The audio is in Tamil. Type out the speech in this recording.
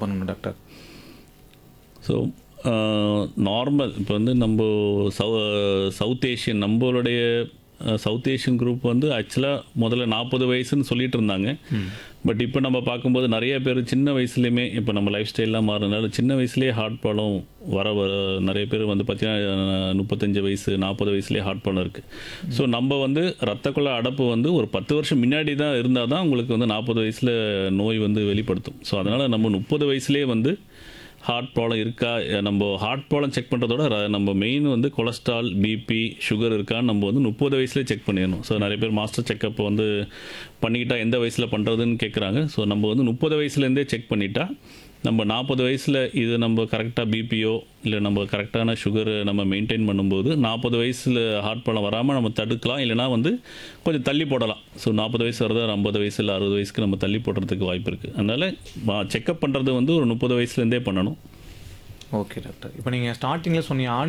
பண்ணணும் டாக்டர் ஸோ நார்மல் இப்போ வந்து நம்ம சவு சவுத் ஏஷியன் நம்மளுடைய சவுத் ஏஷியன் குரூப் வந்து ஆக்சுவலாக முதல்ல நாற்பது வயசுன்னு சொல்லிட்டு இருந்தாங்க பட் இப்போ நம்ம பார்க்கும்போது நிறைய பேர் சின்ன வயசுலேயுமே இப்போ நம்ம லைஃப் ஸ்டைல்லாம் மாறினால சின்ன வயசுலேயே ஹார்ட் ப்ராப்ளம் வர வர நிறைய பேர் வந்து பார்த்தீங்கன்னா முப்பத்தஞ்சு வயசு நாற்பது வயசுலேயே ஹார்ட் ப்ராப்ளம் இருக்குது ஸோ நம்ம வந்து ரத்த குழாய் அடப்பு வந்து ஒரு பத்து வருஷம் முன்னாடி தான் இருந்தால் தான் உங்களுக்கு வந்து நாற்பது வயசில் நோய் வந்து வெளிப்படுத்தும் ஸோ அதனால் நம்ம முப்பது வயசுலேயே வந்து ஹார்ட் ப்ராப்ளம் இருக்கா நம்ம ஹார்ட் ப்ராப்ளம் செக் பண்ணுறதோட ர- நம்ம மெயின் வந்து கொலஸ்ட்ரால் பிபி சுகர் இருக்கான்னு நம்ம வந்து முப்பது வயசுலேயே செக் பண்ணிடணும் ஸோ நிறைய பேர் மாஸ்டர் செக்கப் வந்து பண்ணிக்கிட்டா எந்த வயசில் பண்ணுறதுன்னு கேட்குறாங்க ஸோ நம்ம வந்து முப்பது வயசுலேருந்தே செக் பண்ணிட்டா நம்ம நாற்பது வயசில் இது நம்ம கரெக்டாக பிபியோ இல்லை நம்ம கரெக்டான சுகர் நம்ம மெயின்டைன் பண்ணும்போது நாற்பது வயசில் ஹார்ட் ப்ராப்ளம் வராமல் நம்ம தடுக்கலாம் இல்லைனா வந்து கொஞ்சம் தள்ளி போடலாம் ஸோ நாற்பது வயசு வருது ஐம்பது வயசு இல்லை அறுபது வயசுக்கு நம்ம தள்ளி போடுறதுக்கு வாய்ப்பு இருக்குது அதனால் செக்கப் பண்ணுறது வந்து ஒரு முப்பது வயசுலேருந்தே பண்ணணும் ஓகே டாக்டர் இப்போ நீங்கள் ஸ்டார்டிங்கில் சொன்னீங்க ஆண்